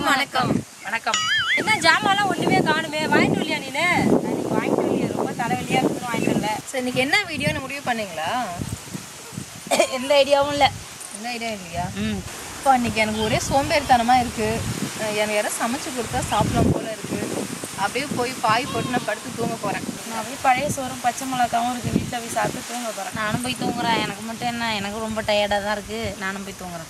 வணக்கம் வணக்கம் என்ன ஜாமான்லாம் ஒண்ணுமே காணுமே வாங்கிட்டு வரலையா நீனு இன்னைக்கு வாங்கிட்டு வரலையே ரொம்ப தலைவலியா இருக்குது வாங்கிட்டு வரல சரி இன்னைக்கு என்ன வீடியோன்னு முடிவு பண்ணீங்களா எந்த ஐடியாவும் இல்லை என்ன ஐடியா இல்லையா ம் இப்போ அன்னைக்கு எனக்கு ஒரே சோம்பேறித்தனமா இருக்கு அஹ் எனக்கு யாரும் சமைச்சு கொடுத்தா சாப்பிடலாம் போல இருக்கு அப்படியே போய் பாய் போட்டு நான் படுத்து தூங்க போறேன் நான் அப்படியே பழைய சோறும் பச்சை மிளகாவும் இருக்கு வீட்டில் போய் சாப்பிட்டு தூங்க போகிறேன் நானும் போய் தூங்குறேன் எனக்கு மட்டும் என்ன எனக்கு ரொம்ப டயர்டாக தான் இருக்குது நானும் போய் தூங்குறேன்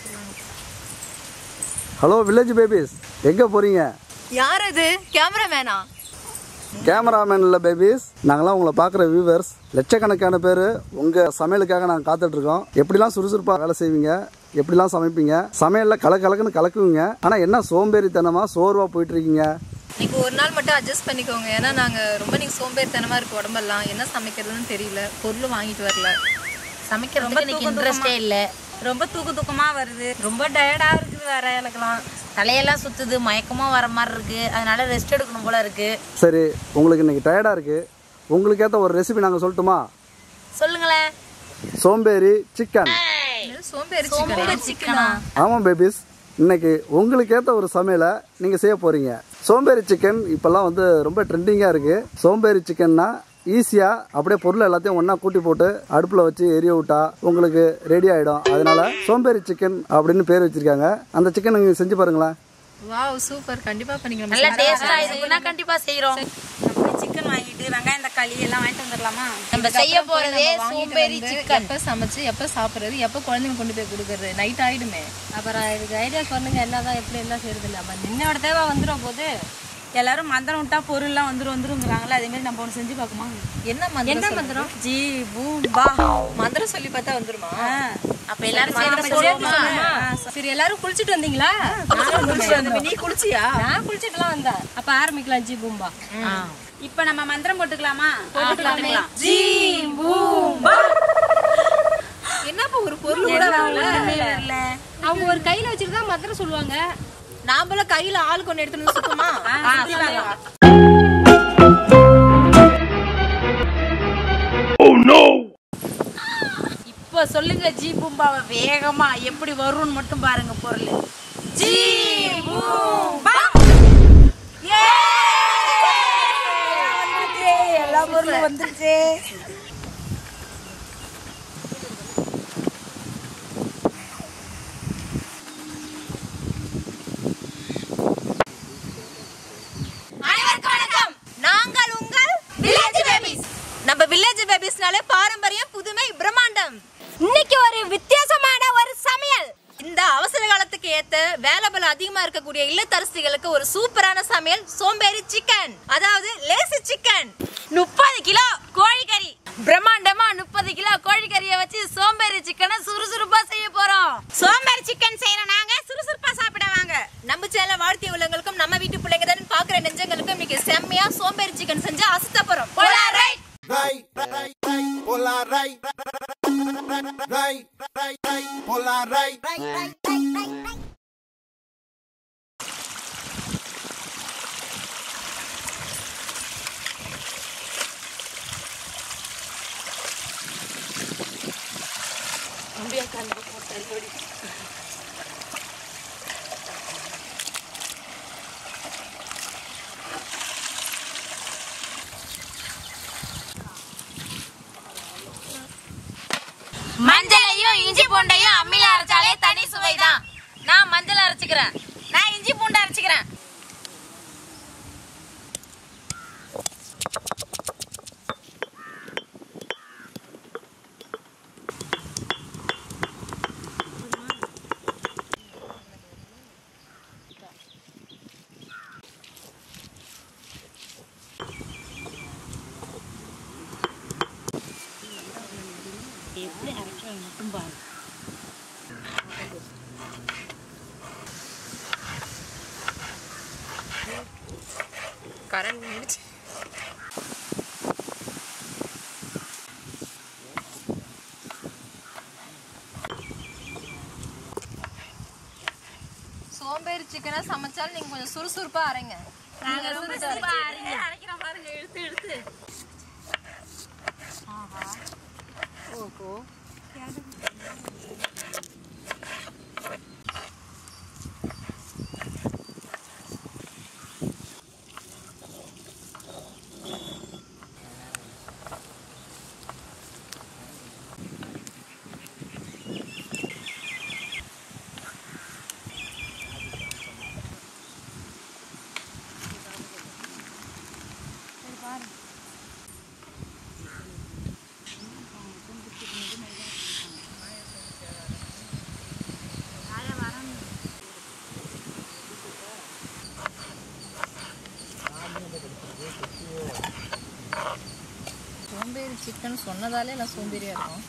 ஹலோ வில்லேஜ் பேபிஸ் எங்கே போகிறீங்க யார் அது கேமராமேனா கேமராமேன் இல்லை பேபிஸ் நாங்களாம் உங்களை பார்க்குற வியூவர்ஸ் லட்சக்கணக்கான பேர் உங்கள் சமையலுக்காக நாங்கள் காத்துட்ருக்கோம் எப்படிலாம் சுறுசுறுப்பாக வேலை செய்வீங்க எப்படிலாம் சமைப்பீங்க சமையலில் கல கலக்குன்னு கலக்குவீங்க ஆனால் என்ன சோம்பேறித்தனமாக சோர்வாக போயிட்டுருக்கீங்க இன்னைக்கு ஒரு நாள் மட்டும் அட்ஜஸ்ட் பண்ணிக்கோங்க ஏன்னா நாங்க ரொம்ப நீங்க சோம்பேறித்தனமா இருக்கு உடம்பெல்லாம் என்ன சமைக்கிறதுன்னு தெரியல பொருளும் வாங்கிட்டு வரல சமைக்கிறதுக்கு எனக்கு இன்ட்ரெஸ்டே இல்லை ரொம்ப தூக்கு தூக்கமா வருது ரொம்ப டயர்டா இருக்குது வேற எனக்குலாம் தலையெல்லாம் சுத்துது மயக்கமாக வர மாதிரி இருக்கு அதனால ரெஸ்ட் எடுக்கணும் போல இருக்கு சரி உங்களுக்கு இன்றைக்கி டயர்டாக இருக்குது உங்களுக்கு ஏற்ற ஒரு ரெசிபி நாங்கள் சொல்லட்டுமா சொல்லுங்களேன் சோம்பேறி சிக்கன் சோம்பேறி சோம்பேறி சிக்கனா ஆமாம் பேபிஸ் இன்னைக்கு உங்களுக்கு ஏற்ற ஒரு சமையலை நீங்கள் செய்ய போகிறீங்க சோம்பேறி சிக்கன் இப்போல்லாம் வந்து ரொம்ப ட்ரெண்டிங்காக இருக்குது சோம்பேறி சிக்கன்னா ஈஸியாக அப்படியே பொருள் எல்லாத்தையும் ஒன்றா கூட்டி போட்டு அடுப்பில் வச்சு எரிய விட்டா உங்களுக்கு ரெடி ஆகிடும் அதனால சோம்பேறி சிக்கன் அப்படின்னு பேர் வச்சுருக்காங்க அந்த சிக்கன் நீங்கள் செஞ்சு பாருங்களேன் வாவ் சூப்பர் கண்டிப்பா பண்ணிக்கலாம் நல்ல டேஸ்டா இருக்குன்னா கண்டிப்பா செய்றோம் நம்ம சிக்கன் வாங்கிட்டு வெங்காயம் தக்காளி எல்லாம் வாங்கிட்டு வந்துடலாமா நம்ம செய்ய போறதே சோம்பேறி சிக்கன் எப்ப சமைச்சு எப்ப சாப்பிடுறது எப்ப குழந்தைங்க கொண்டு போய் கொடுக்கறது நைட் ஆயிடுமே அப்புறம் இதுக்கு ஐடியா சொன்னுங்க என்னதான் எப்படி எல்லாம் செய்யறது இல்லை அப்ப நின்னோட தேவை வந்துடும் போது எல்லாரும் மந்திரம் விட்டா பொருள்லாம் வந்துரும் வந்துருங்கிறாங்களே அதே மாதிரி நம்ம ஒன்று செஞ்சு பார்க்குமா என்ன மந்திரம் என்ன சொல்றது? மந்திரம் ஜி பூம் பா மந்திரம் சொல்லி பார்த்தா வந்துருமா அப்ப எல்லாரும் நம்ம சேர்ந்து சேர்த்து சொல்லுவோமா? சொல்லுமா? சரி எல்லாரும் குளிச்சுட்டு வந்தீங்களா நீ குளிச்சியா நான் குளிச்சுட்டுலாம் வந்தேன் அப்ப ஆரம்பிக்கலாம் ஜி பூம்பா ஆ. இப்ப நம்ம மந்திரம் போட்டுக்கலாமா போட்டுக்கலாமே. ஜி பூம் பா என்னப்பா ஒரு பொருள் கூட வாங்கல அவங்க ஒரு கையில வச்சுட்டு தான் மந்திரம் சொல்லுவாங்க நாமள கையில ஆள் கொண்டு எடுத்துட்டு வந்து சுத்தமா ஆ, சொல்லுங்க. இப்ப சொல்லுங்க ஜி பூம்பாவை வேகமா எப்படி வரும்னு மட்டும் பாருங்க பொருள் ஜி பூம்பா எல்லா பொருளும் வந்துருச்சு அனைவருக்கும் வணக்கம் நாங்கள் உங்கள் வில்லேஜ் பேபிஸ் நம்ம வில்லேஜ் பேபிஸ்னாலே பாரம்பரியம் புதுமை பிரம்மாண்டம் இன்னைக்கு ஒரு வித்தியாசமான ஒரு சமையல் இந்த அவசர காலத்துக்கு ஏத்த வேலை பல அதிகமா இருக்கக்கூடிய இல்லத்தரசிகளுக்கு ஒரு சூப்பரான சமையல் சோம்பேறி சிக்கன் அதாவது லேசி சிக்கன் முப்பது கிலோ கோழிக்கறி பிரம்மாண்டமா முப்பது கிலோ கோழிக்கறியை வச்சு சோம்பேறி சிக்கனை சுறுசுறுப்பா செய்ய போறோம் சோம்பேறி சிக்கன் செய்யற நாங்க சுறுசுறுப்பா சாப்பிட வாங்க நம்ம சேனல் வாழ்த்திய உள்ளவங்களுக்கும் நம்ம வீட்டு பிள்ளைங்க தான் பாக்குற நெஞ்சங்களுக்கும் இன்னைக்கு செம்மையா சோம்பேறி சிக்கன் செஞ்சு அசத்த போறோம் போலாம், right? right, right, right, polar right, right, right, right, polar right, right, right, right, right, right. மஞ்சளையும் இஞ்சி பூண்டையும் அம்மில அரைச்சாலே தனி சுவைதான் நான் மஞ்சள் அரைச்சுக்கிறேன் நான் இஞ்சி பூண்டை அரைச்சுக்கிறேன் கரண்ட் நின்னுச்சு. சோம்பேறி சிக்கனா சமைச்சாலும் நீங்க கொஞ்சம் சுறுசுறுப்பா அரைங்க நாங்க சுறுசுறுப்பா அரைங்க. அரைக்கிறோம் பாருங்க இழுத்து இழுத்து சோம்பேறி சிக்கன் சொன்னதாலே எல்லாம் சோம்பேறியா இருக்கும்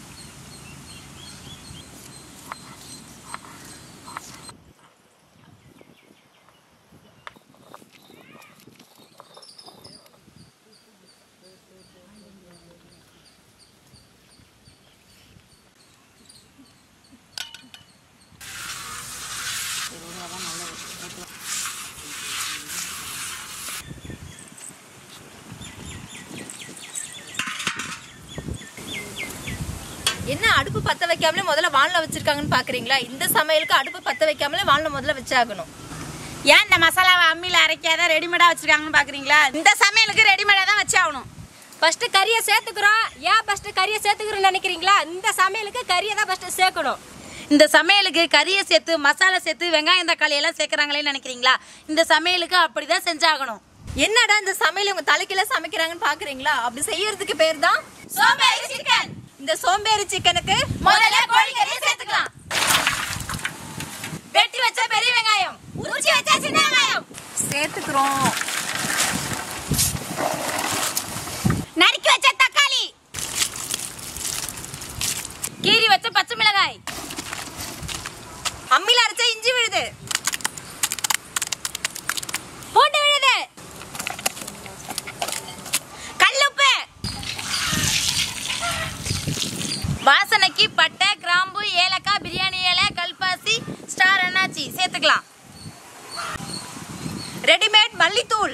என்ன அடுப்பு பத்த வைக்காமலே முதல்ல வானல வச்சிருக்காங்கன்னு பாக்குறீங்களா இந்த சமையலுக்கு அடுப்பு பத்த வைக்காமலே வானல முதல்ல வச்சாகணும் ஏன் இந்த மசாலாவை அம்மியில் அரைக்காத ரெடிமேடாக வச்சுருக்காங்கன்னு பார்க்குறீங்களா இந்த சமையலுக்கு ரெடிமேடாக தான் வச்சாகணும் ஃபர்ஸ்ட் கறியை சேர்த்துக்கிறோம் ஏன் ஃபர்ஸ்ட் கறியை சேர்த்துக்கிறோம்னு நினைக்கிறீங்களா இந்த சமையலுக்கு கறியை தான் ஃபர்ஸ்ட் சேர்க்கணும் இந்த சமையலுக்கு கறியை சேர்த்து மசாலா சேர்த்து வெங்காயம் தக்காளி எல்லாம் சேர்க்குறாங்களேன்னு நினைக்கிறீங்களா இந்த சமையலுக்கு அப்படி தான் செஞ்சாகணும் என்னடா இந்த சமையல் உங்க தலைக்கீழ சமைக்கிறாங்கன்னு பாக்குறீங்களா அப்படி செய்யறதுக்கு பேர் தான் சோம்பேறி சிக்கன் இந்த சோம்பேறி சிக்கனுக்கு முதல்ல கோழிக்கறியை சேர்த்துக்கலாம் வெட்டி வச்ச பெரிய வெங்காயம் உரிச்சு வச்ச சின்ன வெங்காயம் சேர்த்துக்கிறோம் நறுக்கி வச்ச தக்காளி கீரி வச்ச பச்சை மிளகாய் அம்மில அரைச்ச இஞ்சி விழுது பூண்டு விழுது கல்லுப்பு வாசனைக்கு பட்டை கிராம்பு ஏலக்காய் பிரியாணி இலை கல்பாசி ஸ்டார் அண்ணாச்சி சேர்த்துக்கலாம் ரெடிமேட் மல்லித்தூள்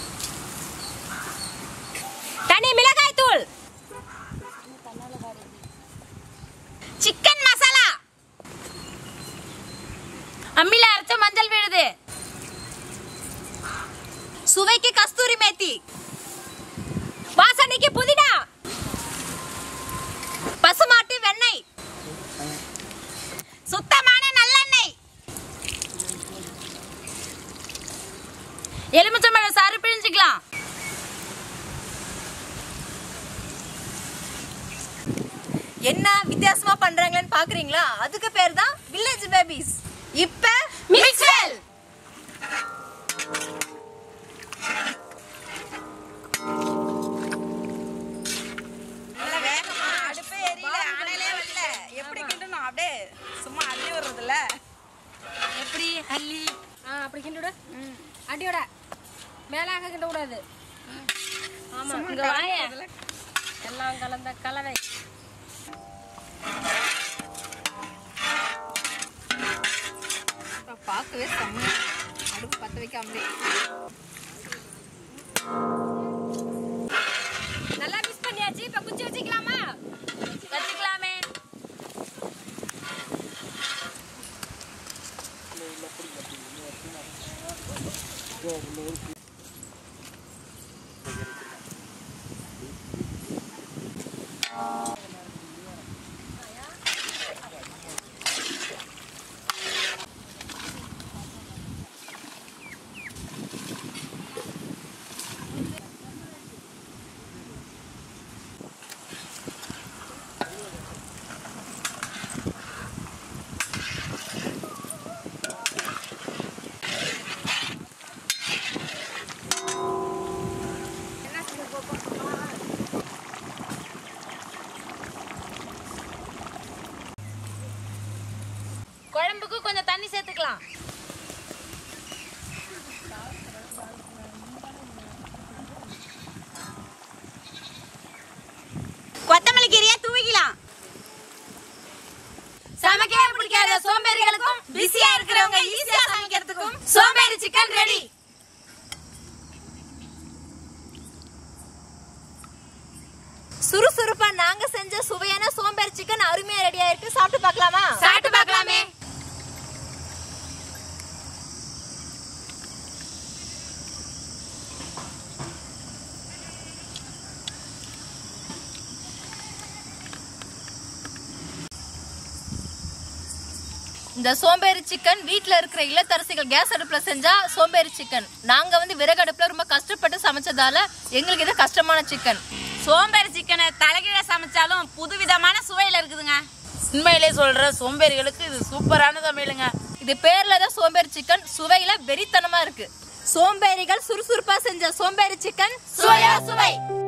தனி மிளகாய் தூள் சிக்கன் மசாலா அம்மில அரைச்ச மஞ்சள் விழுது சுவைக்கு கஸ்தூரி மேத்தி வாசனைக்கு புதினா பசுமாட்டு வெண்ணெய் சுத்தமான நல்லெண்ணெய் எலுமிச்சம்பழ சாறு பிழிஞ்சுக்கலாம் என்ன வித்தியாசமா பண்றாங்களேன்னு பாக்குறீங்களா அதுக்கு பேர் தான் வில்லேஜ் பேபிஸ் இப்ப மிக்சல் வேகமா அடுப்பே எரியல ஆனையிலே வரல எப்படி கிண்டணும் அப்படியே சும்மா அள்ளி வர்றதுல எப்படி அள்ளி ஆ அப்படி கிண்டுடு அடியோட மேலாக கிண்ட கூடாது ஆமா இங்க வாயே எல்லாம் கலந்த கலவை பார்க்கவே செம்ம அடுப்பு பத்த வைக்காமலே நல்லா மிக்ஸ் பண்ணியாச்சு இப்ப குச்சி வச்சுக்கலாமா வச்சுக்கலாமே குழம்புக்கு கொஞ்சம் தண்ணி சேர்த்துக்கலாம் கொத்தமல்லி கீரையா தூவிக்கலாம் சமைக்கவே பிடிக்காத சோம்பேறிகளுக்கும் பிஸியா இருக்கிறவங்க ஈஸியா சமைக்கிறதுக்கும் சோம்பேறி சிக்கன் ரெடி சுறுசுறுப்பா நாங்க செஞ்ச சுவையான சோம்பேறி சிக்கன் அருமையா ரெடியா இருக்கு சாப்பிட்டு பார்க்கலாமா சாப்பிட்டு பார்க்கலாமே இந்த சோம்பேறி சிக்கன் வீட்ல இருக்கிற இல்லத்தரசிகள் கேஸ் அடுப்புல செஞ்சா சோம்பேறி சிக்கன் நாங்க வந்து விறகு அடுப்புல ரொம்ப கஷ்டப்பட்டு சமைச்சதால எங்களுக்கு இது கஷ்டமான சிக்கன் சோம்பேறி சிக்கனை தலைகீழ சமைச்சாலும் புதுவிதமான சுவையில இருக்குதுங்க உண்மையிலே சொல்ற சோம்பேறிகளுக்கு இது சூப்பரான சமையலுங்க இது பேர்ல தான் சோம்பேறி சிக்கன் சுவையில வெறித்தனமா இருக்கு சோம்பேறிகள் சுறுசுறுப்பா செஞ்ச சோம்பேறி சிக்கன் சுவையோ சுவை